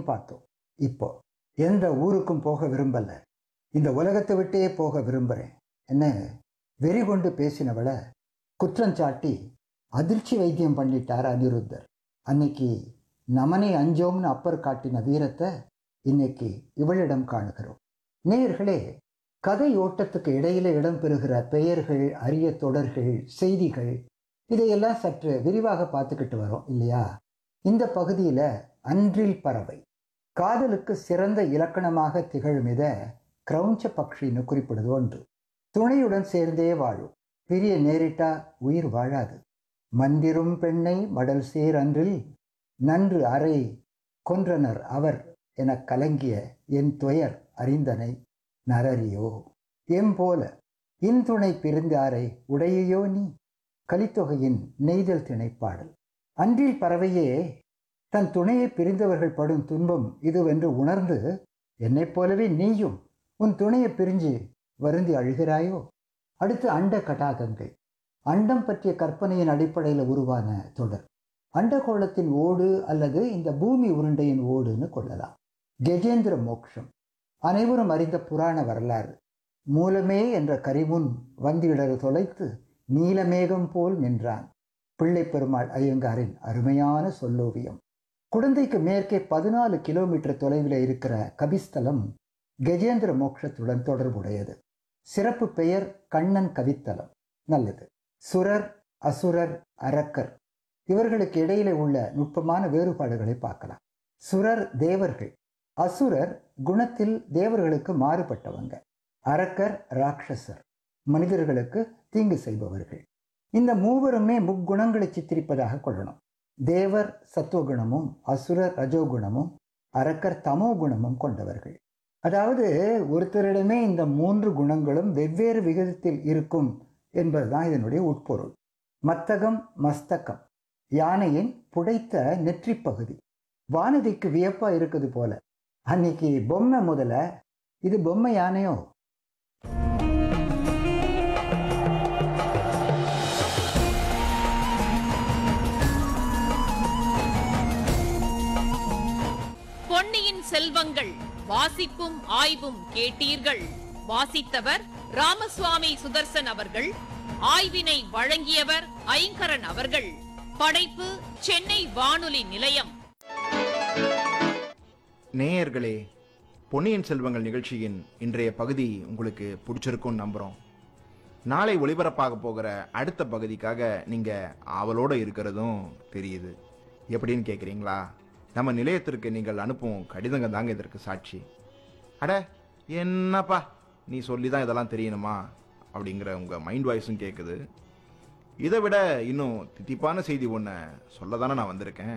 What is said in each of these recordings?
ஊரையும் பார்த்தோம் இப்போ எந்த ஊருக்கும் போக விரும்பல இந்த உலகத்தை விட்டே போக விரும்புகிறேன் என்ன வெறி கொண்டு பேசினவளை குற்றஞ்சாட்டி அதிர்ச்சி வைத்தியம் பண்ணிட்டார் அனிருத்தர் அன்னைக்கு நமனை அஞ்சோம்னு அப்பர் காட்டின வீரத்தை இன்னைக்கு இவளிடம் காணுகிறோம் நேயர்களே கதை ஓட்டத்துக்கு இடையில இடம்பெறுகிற பெயர்கள் அரிய தொடர்கள் செய்திகள் இதையெல்லாம் சற்று விரிவாக பார்த்துக்கிட்டு வரோம் இல்லையா இந்த பகுதியில அன்றில் பறவை காதலுக்கு சிறந்த இலக்கணமாக திகழும் இத கிரௌஞ்ச பக்ஷின்னு குறிப்பிடுது ஒன்று துணையுடன் சேர்ந்தே வாழும் பிரிய நேரிட்டா உயிர் வாழாது மந்திரும் பெண்ணை மடல் சேர் அன்றில் நன்று அறை கொன்றனர் அவர் எனக் கலங்கிய என் துயர் அறிந்தனை நரரியோ எம்போல இன்துணை பிரிந்தாரை உடையையோ நீ கலித்தொகையின் நெய்தல் திணைப்பாடல் அன்றில் பறவையே தன் துணையை பிரிந்தவர்கள் படும் துன்பம் இதுவென்று உணர்ந்து என்னைப் போலவே நீயும் உன் துணையை பிரிஞ்சு வருந்தி அழுகிறாயோ அடுத்து அண்ட கடாகங்கள் அண்டம் பற்றிய கற்பனையின் அடிப்படையில் உருவான தொடர் அண்டகோளத்தின் ஓடு அல்லது இந்த பூமி உருண்டையின் ஓடுன்னு கொள்ளலாம் கஜேந்திர மோக்ஷம் அனைவரும் அறிந்த புராண வரலாறு மூலமே என்ற கரிமுன் வந்திடறு தொலைத்து நீலமேகம் போல் நின்றான் பிள்ளை பெருமாள் ஐயங்காரின் அருமையான சொல்லோவியம் குழந்தைக்கு மேற்கே பதினாலு கிலோமீட்டர் தொலைவில் இருக்கிற கபிஸ்தலம் கஜேந்திர மோட்சத்துடன் தொடர்புடையது சிறப்பு பெயர் கண்ணன் கவித்தலம் நல்லது சுரர் அசுரர் அரக்கர் இவர்களுக்கு இடையில உள்ள நுட்பமான வேறுபாடுகளை பார்க்கலாம் சுரர் தேவர்கள் அசுரர் குணத்தில் தேவர்களுக்கு மாறுபட்டவங்க அரக்கர் ராட்சசர் மனிதர்களுக்கு தீங்கு செய்பவர்கள் இந்த மூவருமே முக்குணங்களை சித்தரிப்பதாக கொள்ளணும் தேவர் சத்துவகுணமும் அசுரர் ரஜோகுணமும் அரக்கர் தமோ குணமும் கொண்டவர்கள் அதாவது ஒருத்தரிடமே இந்த மூன்று குணங்களும் வெவ்வேறு விகிதத்தில் இருக்கும் என்பதுதான் இதனுடைய உட்பொருள் மத்தகம் மஸ்தகம் யானையின் புடைத்த நெற்றி பகுதி வானதிக்கு வியப்பா இருக்குது போல அன்னைக்கு பொம்மை முதல்ல இது பொம்மை யானையோ பொன்னியின் செல்வங்கள் வாசிப்பும் ஆய்வும் கேட்டீர்கள் வாசித்தவர் ராமசுவாமி சுதர்சன் அவர்கள் ஆய்வினை வழங்கியவர் ஐங்கரன் அவர்கள் படைப்பு சென்னை வானொலி நிலையம் நேயர்களே பொன்னியின் செல்வங்கள் நிகழ்ச்சியின் இன்றைய பகுதி உங்களுக்கு பிடிச்சிருக்கும்னு நம்புகிறோம் நாளை ஒளிபரப்பாக போகிற அடுத்த பகுதிக்காக நீங்கள் ஆவலோட இருக்கிறதும் தெரியுது எப்படின்னு கேட்குறீங்களா நம்ம நிலையத்திற்கு நீங்கள் அனுப்பும் கடிதங்க தாங்க இதற்கு சாட்சி அட என்னப்பா நீ சொல்லி தான் இதெல்லாம் தெரியணுமா அப்படிங்கிற உங்கள் மைண்ட் வாய்ஸும் கேட்குது இதை விட இன்னும் தித்திப்பான செய்தி ஒன்று சொல்ல தானே நான் வந்திருக்கேன்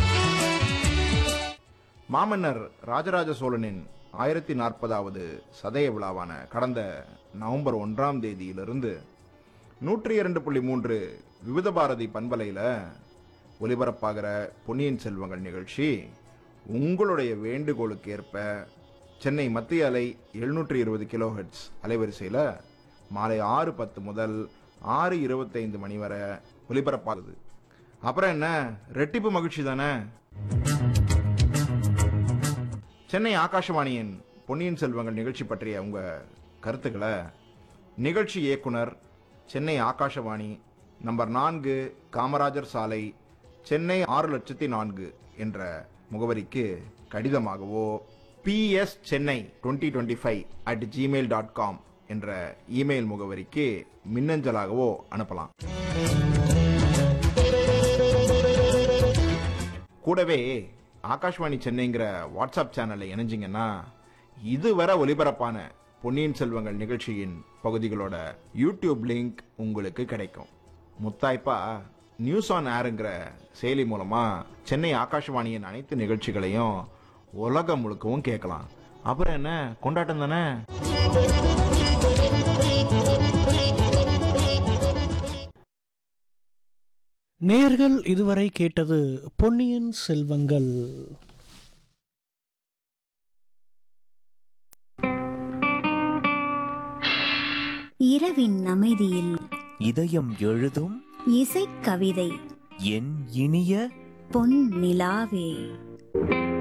மாமன்னர் ராஜராஜ சோழனின் ஆயிரத்தி நாற்பதாவது சதய விழாவான கடந்த நவம்பர் ஒன்றாம் தேதியிலிருந்து நூற்றி இரண்டு புள்ளி மூன்று விவித பாரதி பண்பலையில் ஒலிபரப்பாகிற பொன்னியின் செல்வங்கள் நிகழ்ச்சி உங்களுடைய வேண்டுகோளுக்கு ஏற்ப சென்னை மத்திய அலை எழுநூற்றி இருபது கிலோஹெட்ஸ் அலைவரிசையில் மாலை ஆறு பத்து முதல் ஆறு இருபத்தைந்து மணி வரை ஒலிபரப்பாகுது அப்புறம் என்ன ரெட்டிப்பு மகிழ்ச்சி தானே சென்னை ஆகாஷவாணியின் பொன்னியின் செல்வங்கள் நிகழ்ச்சி பற்றிய உங்க கருத்துக்களை நிகழ்ச்சி இயக்குனர் சென்னை ஆகாஷவாணி நம்பர் நான்கு காமராஜர் சாலை சென்னை ஆறு லட்சத்தி நான்கு என்ற முகவரிக்கு கடிதமாகவோ PS Chennai twenty twenty five at gmail dot com என்ற இமெயில் முகவரிக்கு மின்னஞ்சலாகவோ அனுப்பலாம் கூடவே ஆகாஷ்வாணி சென்னைங்கிற வாட்ஸ்அப் சேனல்ல இணைஞ்சிங்கன்னா இதுவரை ஒலிபரப்பான பொன்னியின் செல்வங்கள் நிகழ்ச்சியின் பகுதிகளோட யூடியூப் லிங்க் உங்களுக்கு கிடைக்கும் முத்தாய்ப்பா நியூஸ் ஆன் ஏருங்கிற செயலி மூலமா சென்னை ஆகாஷ்வாணியின் அனைத்து நிகழ்ச்சிகளையும் உலகம் முழுக்கவும் கேட்கலாம் அப்புறம் என்ன கொண்டாட்டம் தானே நேர்கள் இதுவரை கேட்டது பொன்னியின் செல்வங்கள் இரவின் அமைதியில் இதயம் எழுதும் இசைக்கவிதை என் இனிய பொன் நிலாவே